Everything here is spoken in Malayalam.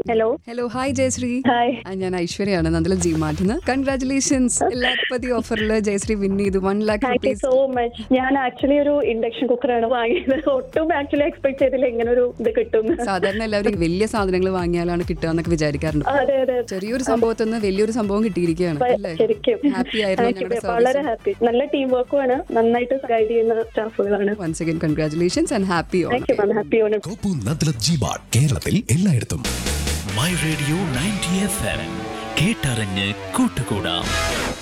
Hello hello hi Jayashree hi ആ, ഞാൻ ഐശ്വര്യയാണ് നന്ദല ജി മാർട്ടിന് കൺഗ്രാറ്റുലേഷൻസ് ലാഖ്പതി ഓഫറിൽ ജയശ്രീ വിൻ ചെയ്തു one lakh thank you rupees so much ഞാൻ ആക്ച്വലി ഒരു ഇൻഡക്ഷൻ കുക്കറാണ് വാങ്ങിയത് ഒട്ടും ആക്ച്വലി എക്സ്പെക്ട് ചെയ്തില്ല ഇങ്ങനെ ഒരു ഇത് കിട്ടും സാധാരണ എല്ലാവരും വലിയ സാധനങ്ങൾ വാങ്ങിയാലാണ് കിട്ടുക എന്നൊക്കെ വിചാരിക്കാറുണ്ട് അതെ അതെ ചെറിയൊരു സംഭവത്തിൽ നിന്ന് വലിയൊരു സംഭവം കിട്ടിയിരിക്കുകയാണ് അല്ലേ ശരിക്കും ഹാപ്പി ആയിരുന്നു Thank you. ഞങ്ങളുടെ വളരെ സർവീസ് ഹാപ്പി നല്ല ടീം വർക്കുമാണ് നന്നായിട്ട് ഗൈഡ് ചെയ്യുന്ന സ്റ്റാഫുകളാണ് once again congratulations and happy thank you ma'am happy Onam കോപ്പു നദ്ലത് ജിബാർ കേരളത്തിൽ എല്ലായിടത്തും my radio ninety F M കേട്ടറിഞ്ഞ് കൂട്ടുകൂടാം